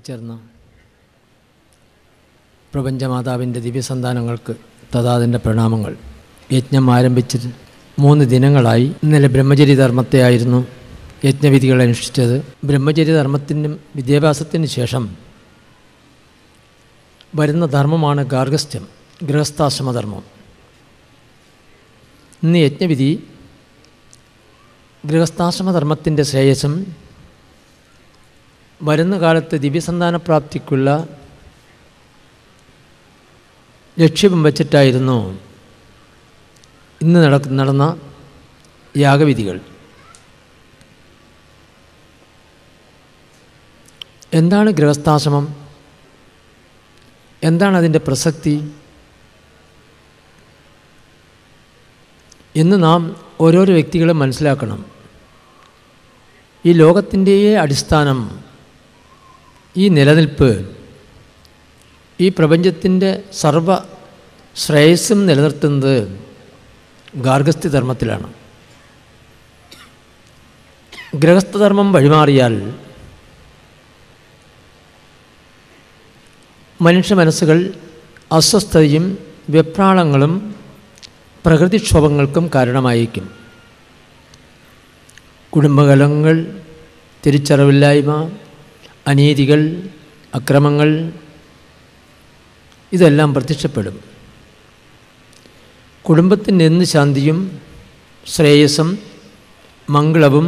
എത്തിച്ചേർന്ന പ്രപഞ്ചമാതാവിൻ്റെ ദിവ്യസന്താനങ്ങൾക്ക് തഥാതിൻ്റെ പ്രണാമങ്ങൾ യജ്ഞം ആരംഭിച്ചത് മൂന്ന് ദിനങ്ങളായി ഇന്നലെ ബ്രഹ്മചര്യ ധർമ്മത്തെയായിരുന്നു യജ്ഞവിധികൾ അനുഷ്ഠിച്ചത് ബ്രഹ്മചര്യ ധർമ്മത്തിനും വിദ്യാഭ്യാസത്തിന് ശേഷം വരുന്ന ധർമ്മമാണ് ഗാർഗസ്ഥ്യം ഗൃഹസ്ഥാശ്രമധർമ്മം ഇന്ന് യജ്ഞവിധി ഗൃഹസ്ഥാശ്രമധർമ്മത്തിൻ്റെ ശ്രേയസ്സും വരുന്ന കാലത്ത് ദിവ്യസന്താനപ്രാപ്തിക്കുള്ള ലക്ഷ്യവും വച്ചിട്ടായിരുന്നു ഇന്ന് നടക്ക നടന്ന യാഗവിധികൾ എന്താണ് ഗൃഹസ്ഥാശ്രമം എന്താണ് അതിൻ്റെ പ്രസക്തി എന്ന് നാം ഓരോരോ വ്യക്തികളും മനസ്സിലാക്കണം ഈ ലോകത്തിൻ്റെ അടിസ്ഥാനം ഈ നിലനിൽപ്പ് ഈ പ്രപഞ്ചത്തിൻ്റെ സർവ ശ്രേയസ്സും നിലനിർത്തുന്നത് ഗാർഗസ്ഥ്യ ധർമ്മത്തിലാണ് ഗൃഹസ്ഥധർമ്മം വഴിമാറിയാൽ മനുഷ്യ മനസ്സുകൾ അസ്വസ്ഥതയും വെപ്രാളങ്ങളും പ്രകൃതിക്ഷോഭങ്ങൾക്കും കാരണമായേക്കും കുടുംബകലങ്ങൾ തിരിച്ചറിവില്ലായ്മ അനീതികൾ അക്രമങ്ങൾ ഇതെല്ലാം പ്രത്യക്ഷപ്പെടും കുടുംബത്തിൻ്റെ എന്ത് ശാന്തിയും ശ്രേയസ്സും മംഗളവും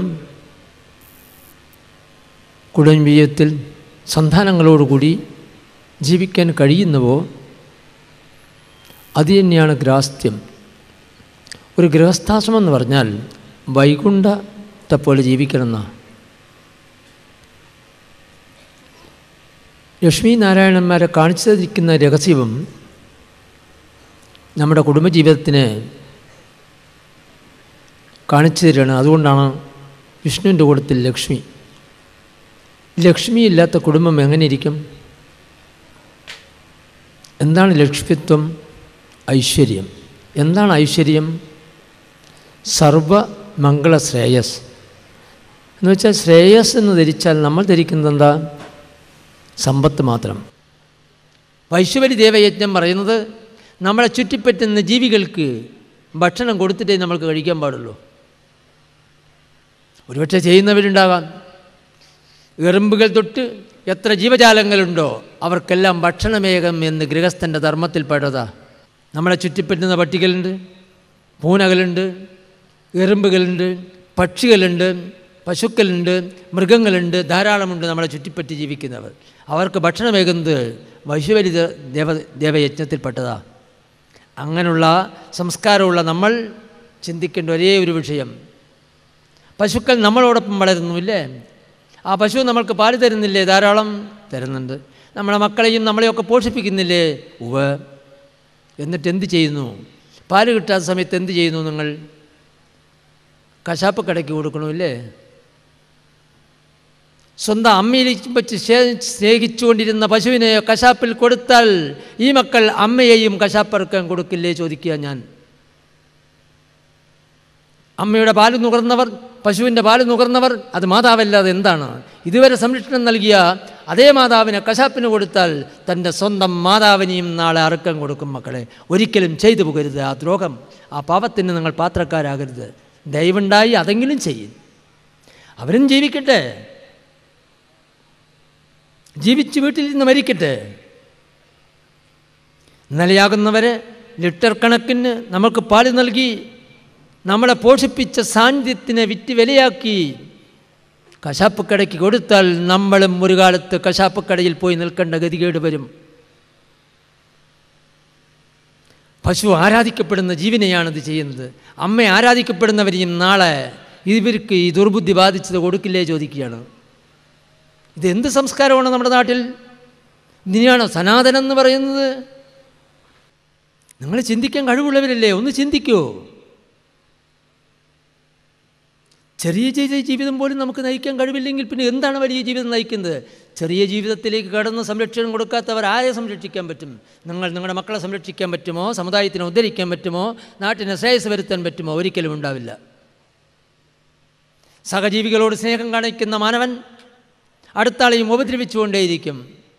കുടുംബീയത്തിൽ സന്താനങ്ങളോടുകൂടി ജീവിക്കാൻ കഴിയുന്നുവോ അത് തന്നെയാണ് ഗ്രാസ്ത്യം ഒരു ഗൃഹസ്ഥാശ്രമം എന്ന് പറഞ്ഞാൽ വൈകുണ്ഠത്തെ പോലെ ജീവിക്കണമെന്നാണ് ലക്ഷ്മി നാരായണന്മാരെ കാണിച്ചു തന്നിരിക്കുന്ന രഹസ്യവും നമ്മുടെ കുടുംബജീവിതത്തിന് കാണിച്ചു തരികയാണ് അതുകൊണ്ടാണ് വിഷ്ണുവിൻ്റെ കൂടത്തിൽ ലക്ഷ്മി ലക്ഷ്മി ഇല്ലാത്ത കുടുംബം എങ്ങനെ ഇരിക്കും എന്താണ് ലക്ഷ്മിത്വം ഐശ്വര്യം എന്താണ് ഐശ്വര്യം സർവമംഗള ശ്രേയസ് എന്ന് വെച്ചാൽ ശ്രേയസ് എന്ന് ധരിച്ചാൽ നമ്മൾ ധരിക്കുന്നത് എന്താ സമ്പത്ത് മാത്രം വൈശ്വരി ദേവയജ്ഞം പറയുന്നത് നമ്മളെ ചുറ്റിപ്പറ്റുന്ന ജീവികൾക്ക് ഭക്ഷണം കൊടുത്തിട്ടേ നമ്മൾക്ക് കഴിക്കാൻ പാടുള്ളൂ ഒരുപക്ഷെ ചെയ്യുന്നവരുണ്ടാകാം എറുമ്പുകൾ തൊട്ട് എത്ര ജീവജാലങ്ങളുണ്ടോ അവർക്കെല്ലാം ഭക്ഷണമേകം എന്ന് ഗൃഹസ്ഥൻ്റെ ധർമ്മത്തിൽപ്പെട്ടതാ നമ്മളെ ചുറ്റിപ്പറ്റുന്ന പട്ടികളുണ്ട് പൂനകളുണ്ട് എറുമ്പുകളുണ്ട് പക്ഷികളുണ്ട് പശുക്കളുണ്ട് മൃഗങ്ങളുണ്ട് ധാരാളമുണ്ട് നമ്മളെ ചുറ്റിപ്പറ്റി ജീവിക്കുന്നവർ അവർക്ക് ഭക്ഷണമേകുന്നത് വൈശ്വരി ദേവ ദേവയജ്ഞത്തിൽപ്പെട്ടതാ അങ്ങനെയുള്ള സംസ്കാരമുള്ള നമ്മൾ ചിന്തിക്കേണ്ട ഒരേ ഒരു വിഷയം പശുക്കൾ നമ്മളോടൊപ്പം വളരുന്നുമില്ലേ ആ പശു നമ്മൾക്ക് പാല് തരുന്നില്ലേ ധാരാളം തരുന്നുണ്ട് നമ്മളെ മക്കളെയും നമ്മളെയൊക്കെ പോഷിപ്പിക്കുന്നില്ലേ ഉവ എന്നിട്ട് എന്ത് ചെയ്യുന്നു പാല് കിട്ടാത്ത സമയത്ത് എന്ത് ചെയ്യുന്നു നിങ്ങൾ കശാപ്പ് കടയ്ക്ക് കൊടുക്കണമില്ലേ സ്വന്തം അമ്മയിൽ വെച്ച് സ്നേഹിച്ചുകൊണ്ടിരുന്ന പശുവിനെ കശാപ്പിൽ കൊടുത്താൽ ഈ മക്കൾ അമ്മയെയും കശാപ്പറക്കാൻ കൊടുക്കില്ലേ ചോദിക്കുക ഞാൻ അമ്മയുടെ പാല് നുകർന്നവർ പശുവിൻ്റെ പാല് നുകർന്നവർ അത് മാതാവല്ലാതെ എന്താണ് ഇതുവരെ സംരക്ഷണം നൽകിയ അതേ മാതാവിനെ കശാപ്പിന് കൊടുത്താൽ തൻ്റെ സ്വന്തം മാതാവിനെയും നാളെ അറുക്കം കൊടുക്കും മക്കളെ ഒരിക്കലും ചെയ്തു പോകരുത് ആ ദ്രോഹം ആ പാപത്തിന് നിങ്ങൾ പാത്രക്കാരാകരുത് ദയവുണ്ടായി അതെങ്കിലും ചെയ്യും അവരും ജീവിക്കട്ടെ ജീവിച്ച് വീട്ടിൽ നിന്ന് മരിക്കട്ടെ ഇന്നലെയാകുന്നവരെ ലിറ്റർ കണക്കിന് നമുക്ക് പാല് നൽകി നമ്മളെ പോഷിപ്പിച്ച സാന്നിധ്യത്തിനെ വിറ്റ് വിലയാക്കി കശാപ്പ് കടയ്ക്ക് കൊടുത്താൽ നമ്മളും ഒരു കാലത്ത് കശാപ്പ് കടയിൽ പോയി നിൽക്കേണ്ട ഗതികേട് വരും പശു ആരാധിക്കപ്പെടുന്ന ജീവനെയാണിത് ചെയ്യുന്നത് അമ്മ ആരാധിക്കപ്പെടുന്നവരെയും നാളെ ഇവർക്ക് ഈ ദുർബുദ്ധി ബാധിച്ചത് കൊടുക്കില്ലേ ചോദിക്കുകയാണ് ഇതെന്ത് സംസ്കാരമാണ് നമ്മുടെ നാട്ടിൽ ഇതിനെയാണോ സനാതനം എന്ന് പറയുന്നത് നിങ്ങൾ ചിന്തിക്കാൻ കഴിവുള്ളവരല്ലേ ഒന്ന് ചിന്തിക്കൂ ചെറിയ ചെറിയ ജീവിതം പോലും നമുക്ക് നയിക്കാൻ കഴിവില്ലെങ്കിൽ പിന്നെ എന്താണ് വലിയ ജീവിതം നയിക്കുന്നത് ചെറിയ ജീവിതത്തിലേക്ക് കടന്ന് സംരക്ഷണം കൊടുക്കാത്തവർ ആരെ സംരക്ഷിക്കാൻ പറ്റും നിങ്ങൾ നിങ്ങളുടെ മക്കളെ സംരക്ഷിക്കാൻ പറ്റുമോ സമുദായത്തിനെ ഉദ്ധരിക്കാൻ പറ്റുമോ നാട്ടിനെ ശ്രേയസ് വരുത്താൻ പറ്റുമോ ഒരിക്കലും ഉണ്ടാവില്ല സഹജീവികളോട് സ്നേഹം കാണിക്കുന്ന മാനവൻ അടുത്ത ആളെയും ഉപദ്രവിച്ചുകൊണ്ടേയിരിക്കും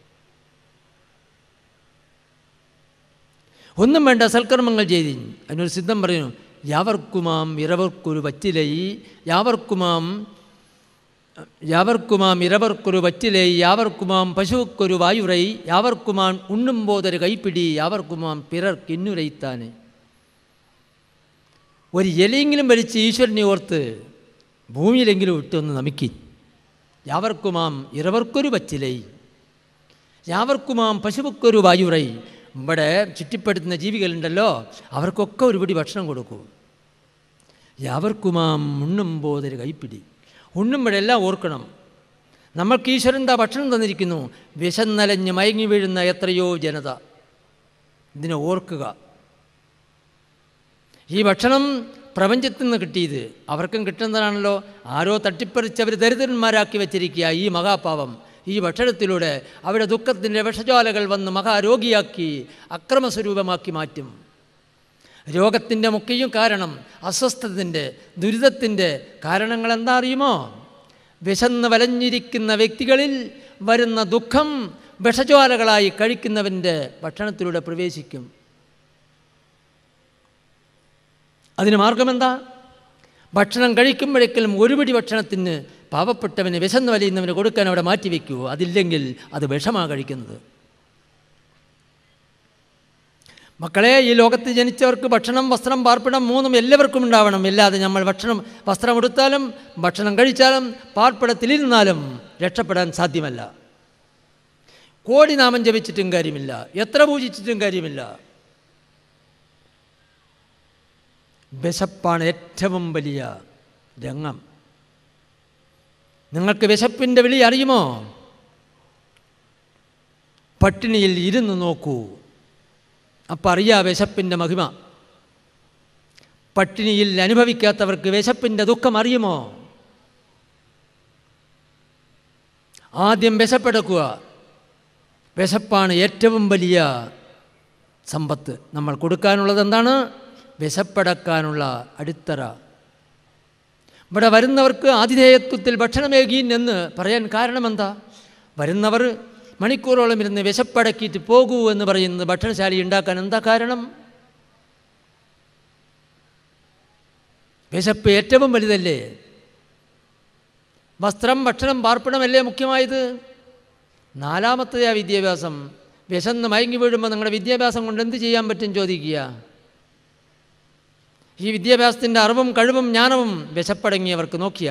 ഒന്നും വേണ്ട സൽക്കർമ്മങ്ങൾ ചെയ്തി അതിനൊരു സിദ്ധം പറയുന്നു യാവർക്കുമാം ഇറവർക്കൊരു വറ്റിലൈ യാവർക്കുമാം യാവർക്കുമാം ഇറവർക്കൊരു വറ്റിലൈ യാവർക്കുമാം പശുക്കൊരു വായുറൈ യാവർക്കുമാം ഉണ്ണുമ്പോതൊരു കൈപ്പിടി യാവർക്കുമാം പിറർ കിന്നുരൈത്താന് ഒരു ഇലയെങ്കിലും വലിച്ച് ഈശ്വരനെ ഓർത്ത് ഭൂമിയിലെങ്കിലും ഇട്ടൊന്ന് നമിക്കി യാവർക്കുമാം ഇറവർക്കൊരു പച്ചിലൈ യാവർക്കുമാം പശുവക്കൊരു വായുറൈ ഇവിടെ ചുറ്റിപ്പെടുത്തുന്ന ജീവികളുണ്ടല്ലോ അവർക്കൊക്കെ ഒരു പിടി ഭക്ഷണം കൊടുക്കൂ യാവർക്കുമാം ഉണ്ണുമ്പോതൊരു കൈപ്പിടി ഉണ്ണുമ്പോഴെല്ലാം ഓർക്കണം നമ്മൾക്ക് ഈശ്വരൻ എന്താ ഭക്ഷണം തന്നിരിക്കുന്നു വിശന്നലഞ്ഞ് മയങ്ങി വീഴുന്ന എത്രയോ ജനത ഇതിനെ ഓർക്കുക ഈ ഭക്ഷണം പ്രപഞ്ചത്തിൽ നിന്ന് കിട്ടിയത് അവർക്കും കിട്ടുന്നതാണല്ലോ ആരോ തട്ടിപ്പറിച്ചവർ ദരിദ്രന്മാരാക്കി വച്ചിരിക്കുക ഈ മഹാപാവം ഈ ഭക്ഷണത്തിലൂടെ അവരുടെ ദുഃഖത്തിൻ്റെ വിഷജ്വാലകൾ വന്ന് മഹാരോഗിയാക്കി അക്രമസ്വരൂപമാക്കി മാറ്റും രോഗത്തിൻ്റെ മുഖ്യം കാരണം അസ്വസ്ഥത്തിൻ്റെ ദുരിതത്തിൻ്റെ കാരണങ്ങൾ എന്താ അറിയുമോ വിശന്ന് വലഞ്ഞിരിക്കുന്ന വ്യക്തികളിൽ വരുന്ന ദുഃഖം വിഷജ്വാലകളായി കഴിക്കുന്നവൻ്റെ ഭക്ഷണത്തിലൂടെ പ്രവേശിക്കും അതിന് മാർഗമെന്താ ഭക്ഷണം കഴിക്കുമ്പോഴേക്കും ഒരു പിടി ഭക്ഷണത്തിന് പാവപ്പെട്ടവന് വിശന്ന് വലിയുന്നവന് കൊടുക്കാൻ അവിടെ മാറ്റിവെക്കൂ അതില്ലെങ്കിൽ അത് വിഷമാ കഴിക്കുന്നത് മക്കളെ ഈ ലോകത്ത് ജനിച്ചവർക്ക് ഭക്ഷണം വസ്ത്രം പാർപ്പിടം മൂന്നും എല്ലാവർക്കും ഉണ്ടാവണം ഇല്ലാതെ നമ്മൾ ഭക്ഷണം വസ്ത്രം എടുത്താലും ഭക്ഷണം കഴിച്ചാലും പാർപ്പിടത്തിലിരുന്നാലും രക്ഷപ്പെടാൻ സാധ്യമല്ല കോടി നാമം ജപിച്ചിട്ടും കാര്യമില്ല എത്ര പൂജിച്ചിട്ടും കാര്യമില്ല വിശപ്പാണ് ഏറ്റവും വലിയ രംഗം നിങ്ങൾക്ക് വിശപ്പിൻ്റെ വിളി അറിയുമോ പട്ടിണിയിൽ ഇരുന്ന് നോക്കൂ അപ്പം അറിയാ വിശപ്പിൻ്റെ മഹിമ പട്ടിണിയിൽ അനുഭവിക്കാത്തവർക്ക് വിശപ്പിൻ്റെ ദുഃഖം അറിയുമോ ആദ്യം വിശപ്പെടുക്കുക വിശപ്പാണ് ഏറ്റവും വലിയ സമ്പത്ത് നമ്മൾ കൊടുക്കാനുള്ളത് എന്താണ് വിശപ്പടക്കാനുള്ള അടിത്തറ ഇവിടെ വരുന്നവർക്ക് ആതിഥേയത്വത്തിൽ ഭക്ഷണമേകീൻ എന്ന് പറയാൻ കാരണമെന്താ വരുന്നവർ മണിക്കൂറോളം ഇരുന്ന് വിശപ്പടക്കിയിട്ട് പോകൂ എന്ന് പറയുന്നത് ഭക്ഷണശാല ഉണ്ടാക്കാൻ എന്താ കാരണം വിശപ്പ് ഏറ്റവും വലുതല്ലേ വസ്ത്രം ഭക്ഷണം പാർപ്പിടമല്ലേ മുഖ്യമായത് നാലാമത്തതാ വിദ്യാഭ്യാസം വിശന്ന് മയങ്ങി വീഴുമ്പോൾ നിങ്ങളുടെ വിദ്യാഭ്യാസം കൊണ്ട് എന്ത് ചെയ്യാൻ പറ്റും ചോദിക്കുക ഈ വിദ്യാഭ്യാസത്തിൻ്റെ അറിവും കഴിവും ജ്ഞാനവും വിശപ്പടങ്ങിയവർക്ക് നോക്കിയ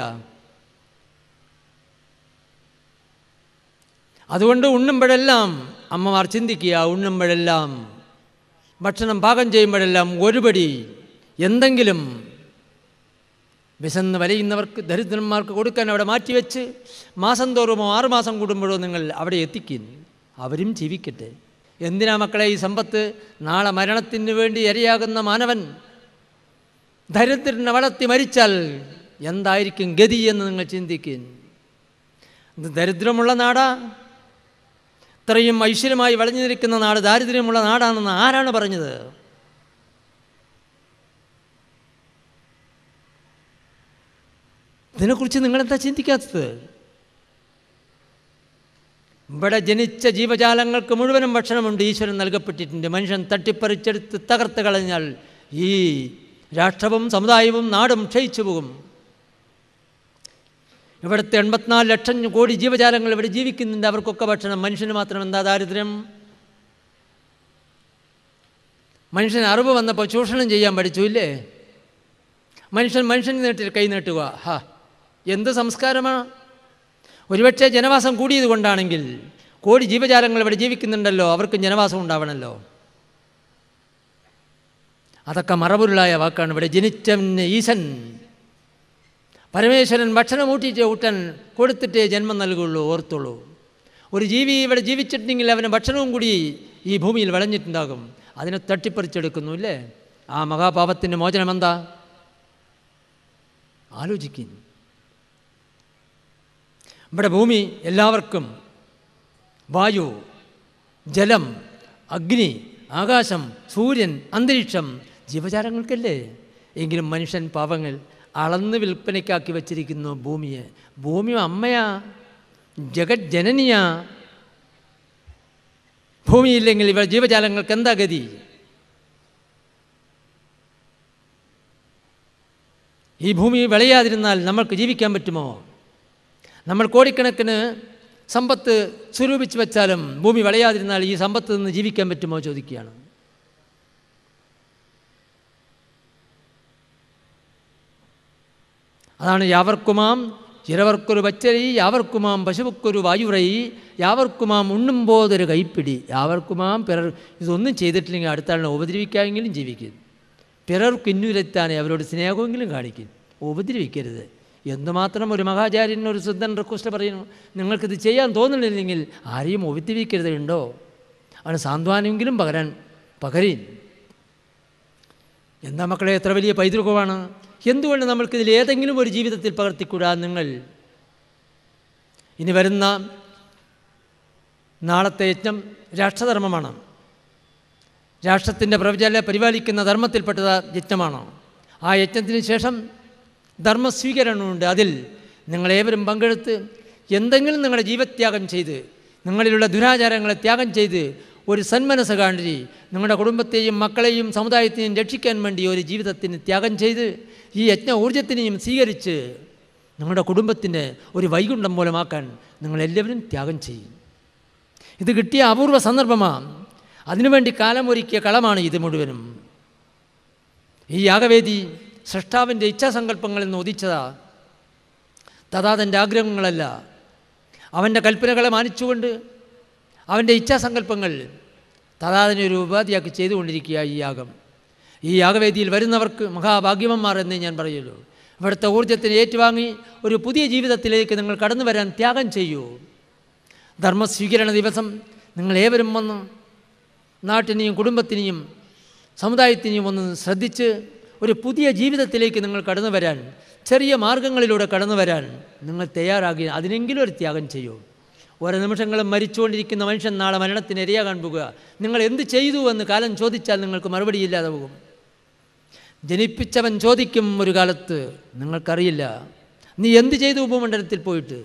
അതുകൊണ്ട് ഉണ്ണുമ്പോഴെല്ലാം അമ്മമാർ ചിന്തിക്കുക ഉണ്ണുമ്പോഴെല്ലാം ഭക്ഷണം പാകം ചെയ്യുമ്പോഴെല്ലാം ഒരുപടി എന്തെങ്കിലും വിശന്ന് വലയുന്നവർക്ക് ദരിദ്രന്മാർക്ക് കൊടുക്കാൻ അവിടെ മാറ്റിവെച്ച് മാസം തോറുമോ ആറുമാസം കൂടുമ്പോഴോ നിങ്ങൾ അവിടെ എത്തിക്കും അവരും ജീവിക്കട്ടെ എന്തിനാ മക്കളെ ഈ സമ്പത്ത് നാളെ മരണത്തിന് വേണ്ടി ഇരയാകുന്ന മാനവൻ ദരിദ്രനെ വളർത്തി മരിച്ചാൽ എന്തായിരിക്കും ഗതി എന്ന് നിങ്ങൾ ചിന്തിക്കും ഇത് ദരിദ്രമുള്ള നാടാ ഇത്രയും ഐശ്വര്യമായി വളഞ്ഞു നിൽക്കുന്ന നാട് ദാരിദ്ര്യമുള്ള നാടാണെന്ന് ആരാണ് പറഞ്ഞത് ഇതിനെക്കുറിച്ച് നിങ്ങളെന്താ ചിന്തിക്കാത്തത് ഇവിടെ ജനിച്ച ജീവജാലങ്ങൾക്ക് മുഴുവനും ഭക്ഷണമുണ്ട് ഈശ്വരൻ നൽകപ്പെട്ടിട്ടുണ്ട് മനുഷ്യൻ തട്ടിപ്പറിച്ചെടുത്ത് തകർത്ത് കളഞ്ഞാൽ ഈ രാഷ്ട്രവും സമുദായവും നാടും ക്ഷയിച്ചു പോകും ഇവിടുത്തെ എൺപത്തിനാല് ലക്ഷം കോടി ജീവജാലങ്ങൾ ഇവിടെ ജീവിക്കുന്നുണ്ട് അവർക്കൊക്കെ ഭക്ഷണം മനുഷ്യന് മാത്രം എന്താ ദാരിദ്ര്യം മനുഷ്യന് അറിവ് വന്നപ്പോൾ ചൂഷണം ചെയ്യാൻ പഠിച്ചു ഇല്ലേ മനുഷ്യൻ മനുഷ്യന് നീട്ടി കൈ നീട്ടുക ഹാ എന്ത് സംസ്കാരമാണ് ഒരുപക്ഷെ ജനവാസം കൂടിയത് കൊണ്ടാണെങ്കിൽ കോടി ജീവജാലങ്ങൾ ഇവിടെ ജീവിക്കുന്നുണ്ടല്ലോ അവർക്ക് ജനവാസം ഉണ്ടാവണമല്ലോ അതൊക്കെ മറപൊരുളായ വാക്കാണ് ഇവിടെ ജനിച്ചവന് ഈശൻ പരമേശ്വരൻ ഭക്ഷണം ഊട്ടിയിട്ട് ഊട്ടാൻ കൊടുത്തിട്ടേ ജന്മം നൽകുള്ളൂ ഓർത്തുള്ളൂ ഒരു ജീവി ഇവിടെ ജീവിച്ചിട്ടുണ്ടെങ്കിൽ അവന് ഭക്ഷണവും കൂടി ഈ ഭൂമിയിൽ വിളഞ്ഞിട്ടുണ്ടാകും അതിനെ തട്ടിപ്പറിച്ചെടുക്കുന്നു ഇല്ലേ ആ മഹാപാപത്തിൻ്റെ മോചനം എന്താ ആലോചിക്കുന്നു ഇവിടെ ഭൂമി എല്ലാവർക്കും വായു ജലം അഗ്നി ആകാശം സൂര്യൻ അന്തരീക്ഷം ജീവജാലങ്ങൾക്കല്ലേ എങ്കിലും മനുഷ്യൻ പാവങ്ങൾ അളന്ന് വിൽപ്പനയ്ക്കാക്കി വച്ചിരിക്കുന്നു ഭൂമിയെ ഭൂമി അമ്മയാ ജഗത് ജനനിയ ഭൂമിയില്ലെങ്കിൽ ഇവ ജീവജാലങ്ങൾക്ക് എന്താ ഗതി ഈ ഭൂമി വിളയാതിരുന്നാൽ നമ്മൾക്ക് ജീവിക്കാൻ പറ്റുമോ നമ്മൾ കോടിക്കണക്കിന് സമ്പത്ത് സ്വരൂപിച്ച് വെച്ചാലും ഭൂമി വിളയാതിരുന്നാൽ ഈ സമ്പത്ത് നിന്ന് ജീവിക്കാൻ പറ്റുമോ ചോദിക്കുകയാണ് അതാണ് യാവർക്കുമാം ചിരവർക്കൊരു പച്ചരി യാവർക്കുമാം പശുവുക്കൊരു വായുറൈ യാവർക്കുമാം ഉണ്ണുമ്പോതൊരു കൈപ്പിടി യാവർക്കുമാം പിറർ ഇതൊന്നും ചെയ്തിട്ടില്ലെങ്കിൽ അടുത്ത ആളിനെ ഉപദ്രവിക്കാമെങ്കിലും ജീവിക്കും പിറർക്ക് ഇന്നുരത്താനേ അവരോട് സ്നേഹമെങ്കിലും കാണിക്കും ഉപദ്രവിക്കരുത് എന്തുമാത്രം ഒരു മഹാചാര്യൻ ഒരു സിദ്ധൻ റിക്വസ്റ്റ് പറയുന്നു നിങ്ങൾക്കിത് ചെയ്യാൻ തോന്നുന്നില്ലെങ്കിൽ ആരെയും ഉപദ്രവിക്കരുത് ഉണ്ടോ അവന് സാന്ത്വനമെങ്കിലും പകരാൻ പകരീൻ എന്താ മക്കളെ എത്ര വലിയ പൈതൃകമാണ് എന്തുകൊണ്ട് നമ്മൾക്കിതിൽ ഏതെങ്കിലും ഒരു ജീവിതത്തിൽ പകർത്തിക്കൂടാ നിങ്ങൾ ഇനി വരുന്ന നാളത്തെ യജ്ഞം രാഷ്ട്രധർമ്മമാണ് രാഷ്ട്രത്തിൻ്റെ പ്രവചന പരിപാലിക്കുന്ന ധർമ്മത്തിൽപ്പെട്ട യജ്ഞമാണ് ആ യജ്ഞത്തിന് ശേഷം ധർമ്മസ്വീകരണമുണ്ട് അതിൽ നിങ്ങളേവരും പങ്കെടുത്ത് എന്തെങ്കിലും നിങ്ങളുടെ ജീവത്യാഗം ചെയ്ത് നിങ്ങളിലുള്ള ദുരാചാരങ്ങളെ ത്യാഗം ചെയ്ത് ഒരു സന്മനസ് കാണ്ടി നിങ്ങളുടെ കുടുംബത്തെയും മക്കളെയും സമുദായത്തെയും രക്ഷിക്കാൻ വേണ്ടി ഒരു ജീവിതത്തിന് ത്യാഗം ചെയ്ത് ഈ യജ്ഞ ഊർജത്തിനെയും സ്വീകരിച്ച് നിങ്ങളുടെ കുടുംബത്തിൻ്റെ ഒരു വൈകുണ്ഠം മൂലമാക്കാൻ നിങ്ങളെല്ലാവരും ത്യാഗം ചെയ്യും ഇത് കിട്ടിയ അപൂർവ സന്ദർഭമാണ് അതിനുവേണ്ടി കാലമൊരുക്കിയ കളമാണ് ഇത് മുഴുവനും ഈ യാഗവേദി സൃഷ്ടാവിൻ്റെ ഇച്ഛാസങ്കല്പങ്ങളിൽ നിന്ന് ഉദിച്ചതാ തഥാതൻ്റെ ആഗ്രഹങ്ങളല്ല അവൻ്റെ കൽപ്പനകളെ മാനിച്ചുകൊണ്ട് അവൻ്റെ ഇച്ഛാസങ്കല്പങ്ങൾ തഥാതനെ ഒരു ഉപാധിയാക്കി ചെയ്തുകൊണ്ടിരിക്കുക ഈ യാഗം ഈ യാഗവേദിയിൽ വരുന്നവർക്ക് മഹാഭാഗ്യവന്മാർ എന്നേ ഞാൻ പറയുള്ളൂ ഇവിടുത്തെ ഊർജ്ജത്തിന് ഏറ്റുവാങ്ങി ഒരു പുതിയ ജീവിതത്തിലേക്ക് നിങ്ങൾ കടന്നു വരാൻ ത്യാഗം ചെയ്യൂ ധർമ്മസ്വീകരണ ദിവസം നിങ്ങളേവരും വന്ന് നാട്ടിനെയും കുടുംബത്തിനെയും സമുദായത്തിനെയും ഒന്ന് ശ്രദ്ധിച്ച് ഒരു പുതിയ ജീവിതത്തിലേക്ക് നിങ്ങൾ കടന്നു വരാൻ ചെറിയ മാർഗങ്ങളിലൂടെ കടന്നു വരാൻ നിങ്ങൾ തയ്യാറാകി അതിനെങ്കിലും ഒരു ത്യാഗം ചെയ്യൂ ഓരോ നിമിഷങ്ങളും മരിച്ചുകൊണ്ടിരിക്കുന്ന മനുഷ്യൻ നാളെ മരണത്തിന് ഇരയാകാൻ പോകുക നിങ്ങൾ എന്ത് ചെയ്തു എന്ന് കാലം ചോദിച്ചാൽ നിങ്ങൾക്ക് മറുപടിയില്ലാതെ പോകും ജനിപ്പിച്ചവൻ ചോദിക്കും ഒരു കാലത്ത് നിങ്ങൾക്കറിയില്ല നീ എന്ത് ചെയ്തു ഉപമണ്ഡലത്തിൽ പോയിട്ട്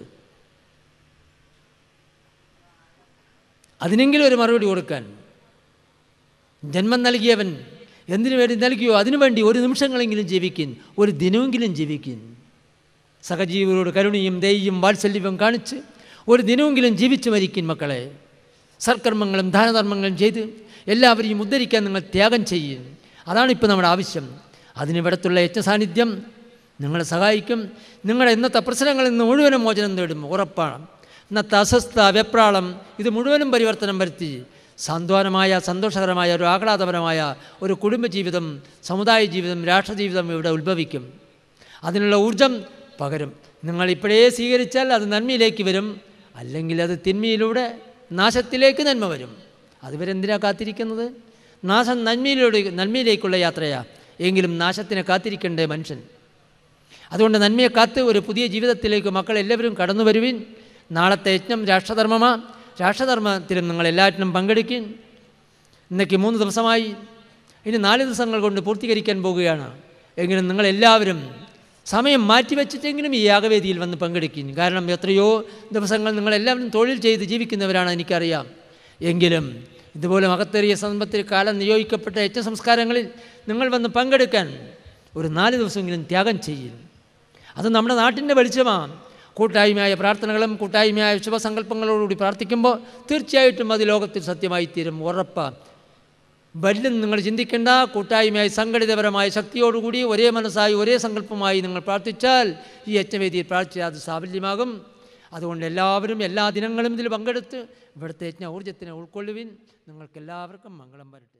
അതിനെങ്കിലും ഒരു മറുപടി കൊടുക്കാൻ ജന്മം നൽകിയവൻ എന്തിനു വേണ്ടി നൽകിയോ അതിനുവേണ്ടി ഒരു നിമിഷങ്ങളെങ്കിലും ജീവിക്കും ഒരു ദിനമെങ്കിലും ജീവിക്കും സഹജീവികളോട് കരുണയും ദയയും വാത്സല്യവും കാണിച്ച് ഒരു ദിനമെങ്കിലും ജീവിച്ചു മരിക്കും മക്കളെ സൽക്കർമ്മങ്ങളും ദാനധർമ്മങ്ങളും ചെയ്ത് എല്ലാവരെയും ഉദ്ധരിക്കാൻ നിങ്ങൾ ത്യാഗം ചെയ്യും അതാണിപ്പോൾ നമ്മുടെ ആവശ്യം അതിനിവിടത്തുള്ള യജ്ഞസാന്നിധ്യം നിങ്ങളെ സഹായിക്കും നിങ്ങളുടെ ഇന്നത്തെ പ്രശ്നങ്ങളിൽ നിന്ന് മുഴുവനും മോചനം നേടും ഉറപ്പാണ് ഇന്നത്തെ അസ്വസ്ഥ വെപ്രാളം ഇത് മുഴുവനും പരിവർത്തനം വരുത്തി സാന്ത്വനമായ സന്തോഷകരമായ ഒരു ആഹ്ലാദപരമായ ഒരു കുടുംബജീവിതം സമുദായ ജീവിതം രാഷ്ട്രജീവിതം ഇവിടെ ഉത്ഭവിക്കും അതിനുള്ള ഊർജം പകരും നിങ്ങൾ ഇപ്പോഴേ സ്വീകരിച്ചാൽ അത് നന്മയിലേക്ക് വരും അല്ലെങ്കിൽ അത് തിന്മയിലൂടെ നാശത്തിലേക്ക് നന്മ വരും അതുവരെ എന്തിനാ കാത്തിരിക്കുന്നത് നാശം നന്മയിലൂടെ നന്മയിലേക്കുള്ള യാത്രയാ എങ്കിലും നാശത്തിനെ കാത്തിരിക്കേണ്ടേ മനുഷ്യൻ അതുകൊണ്ട് നന്മയെ കാത്ത് ഒരു പുതിയ ജീവിതത്തിലേക്ക് മക്കൾ എല്ലാവരും കടന്നു വരുവിൻ നാളത്തെ യജ്ഞം രാഷ്ട്രധർമ്മമാ രാഷ്ട്രധർമ്മത്തിലും നിങ്ങൾ എല്ലാറ്റിനും പങ്കെടുക്കും ഇന്നേക്ക് മൂന്ന് ദിവസമായി ഇനി നാല് ദിവസങ്ങൾ കൊണ്ട് പൂർത്തീകരിക്കാൻ പോകുകയാണ് എങ്കിലും നിങ്ങളെല്ലാവരും സമയം മാറ്റിവെച്ചിട്ടെങ്കിലും ഈ യാഗവേദിയിൽ വന്ന് പങ്കെടുക്കും കാരണം എത്രയോ ദിവസങ്ങൾ നിങ്ങളെല്ലാവരും തൊഴിൽ ചെയ്ത് ജീവിക്കുന്നവരാണ് എനിക്കറിയാം എങ്കിലും ഇതുപോലെ മഹത്തേറിയ സമ്പത്തിൽ കാലം നിയോഗിക്കപ്പെട്ട യജ്ഞ സംസ്കാരങ്ങളിൽ നിങ്ങൾ വന്ന് പങ്കെടുക്കാൻ ഒരു നാല് ദിവസമെങ്കിലും ത്യാഗം ചെയ്യും അത് നമ്മുടെ നാട്ടിൻ്റെ വെളിച്ചമാണ് കൂട്ടായ്മയായ പ്രാർത്ഥനകളും കൂട്ടായ്മയായ ശുഭസങ്കല്പങ്ങളോടുകൂടി പ്രാർത്ഥിക്കുമ്പോൾ തീർച്ചയായിട്ടും അത് ലോകത്തിൽ സത്യമായി തീരും ഉറപ്പാണ് വല്ലും നിങ്ങൾ ചിന്തിക്കേണ്ട കൂട്ടായ്മയായി സംഘടിതപരമായ ശക്തിയോടുകൂടി ഒരേ മനസ്സായി ഒരേ സങ്കല്പമായി നിങ്ങൾ പ്രാർത്ഥിച്ചാൽ ഈ യജ്ഞവേദിയിൽ പ്രാർത്ഥിച്ചാൽ അത് സാഫല്യമാകും അതുകൊണ്ട് എല്ലാവരും എല്ലാ ദിനങ്ങളും ഇതിൽ പങ്കെടുത്ത് ഇവിടുത്തെ യജ്ഞ ഊർജ്ജത്തിനെ ഉൾക്കൊള്ളുവിൻ നിങ്ങൾക്കെല്ലാവർക്കും മംഗളം വരട്ടെ